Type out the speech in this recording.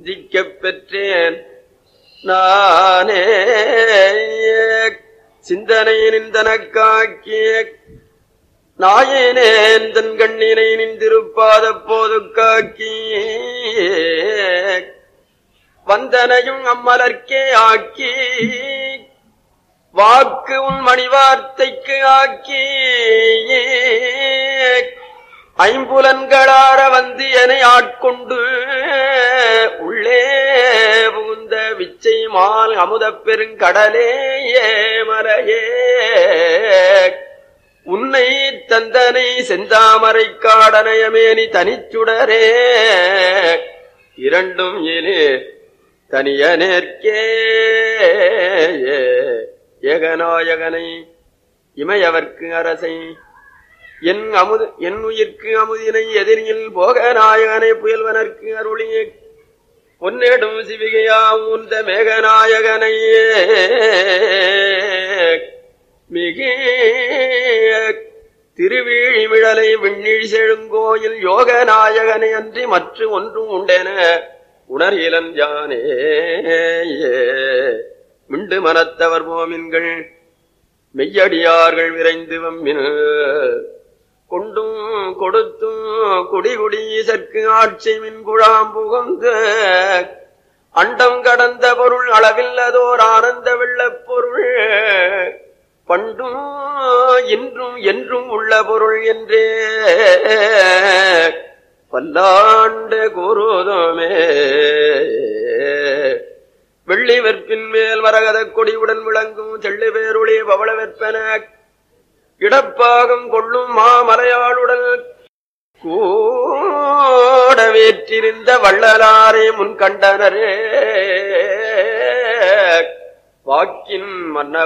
சிந்திக்கப் பெற்றேன் நானே சிந்தனை நின்றனக்காக்கிய நாயனேன் தன் கண்ணினை நின்றிருப்பாத போது காக்கி வந்தனையும் அம்மலர்க்கே ஆக்கி வாக்கு உன் மணிவார்த்தைக்கு ஆக்கி ஐம்புலன்களார வந்து என ஆட்கொண்டு உள்ளே புகுந்த விச்சை மால் அமுதப் பெருங்கடலே மலையே உன்னை தந்தனை செந்தாமரை காடனயமேனி தனிச்சுடரே இரண்டும் இனி தனியனேற்கே ஏகநாயகனை இமையவர்க்கு அரசை என் அமுது என் உயிர்க்கு அமுதினை எதிரியில் போக நாயகனை புயல்வனர்க்கு அருளிய பொன்னேடும் சிவிகையா ஊர்ந்த மேகநாயகனையே மிக திருவீழிமிழலை விண்ணிழி செழுங்கோயில் யோக நாயகனை அன்றி மற்ற ஒன்றும் உண்டென உணர்கிலன் ஜானே மிண்டு மனத்தவர் போமின்கள் மெய்யடியார்கள் விரைந்து வம்மின் கொண்டும் கொடுத்தும் குடிகுடி சற்கு ஆட்சி மின் குழாம் புகுந்து அண்டம் கடந்த பொருள் அளவில்லதோர் ஆனந்த வெள்ளப் பொருள் பண்டும் இன்றும் என்றும் உள்ள பொருள் என்றே பல்லாண்டு கூறுதோமே வெள்ளி வெற்பின் மேல் மரகத கொடியுடன் விளங்கும் செள்ளு பேருளி பவள வெற்பன இடப்பாகம் கொள்ளும் மாமலையாளுடன் கூட வேற்றிருந்த வள்ளலாரே முன் கண்டனரே வாக்கின் மன்ன